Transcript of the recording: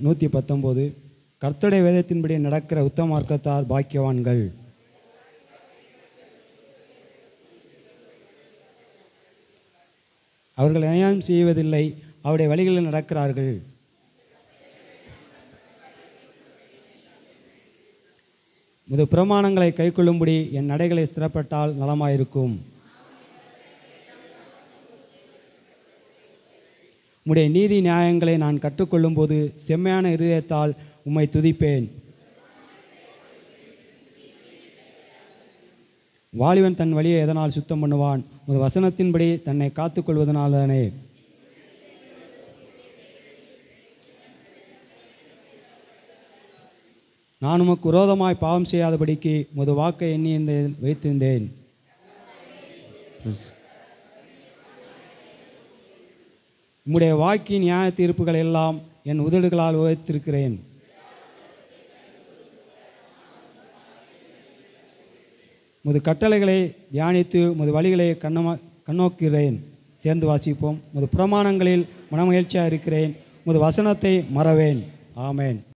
நூற்றி பத்தொம்போது கர்த்தருடைய வேதத்தின்படி நடக்கிற உத்தம மார்க்கத்தார் பாக்கியவான்கள் அவர்கள் அநியாயம் செய்வதில்லை அவருடைய வழிகளில் நடக்கிறார்கள் முது பிரமாணங்களை கைக்கொள்ளும்படி என் நடைகளை ஸ்திரப்பட்டால் நலமாயிருக்கும் உம்முடைய நீதி நியாயங்களை நான் கற்றுக்கொள்ளும்போது செம்மையான இருதயத்தால் உம்மை துதிப்பேன் வாலிபன் தன் வழியை எதனால் சுத்தம் பண்ணுவான் உமது வசனத்தின்படி தன்னை காத்துக்கொள்வதனால்தானே நான் உமக்கு விரோதமாய் பாவம் செய்யாதபடிக்கு உமது வாக்கை எண்ணி இருந்தேன் வைத்திருந்தேன் உம்முடைய வாக்கின் நியாய தீர்ப்புகள் எல்லாம் என் உதடுகளால் உழைத்திருக்கிறேன் முது கட்டளைகளை தியானித்து முது வழிகளை கண்ணமா கண்ணோக்கிறேன் சேர்ந்து வாசிப்போம் முது பிரமாணங்களில் மனமகிழ்ச்சியாக இருக்கிறேன் முது வசனத்தை மறவேன் ஆமேன்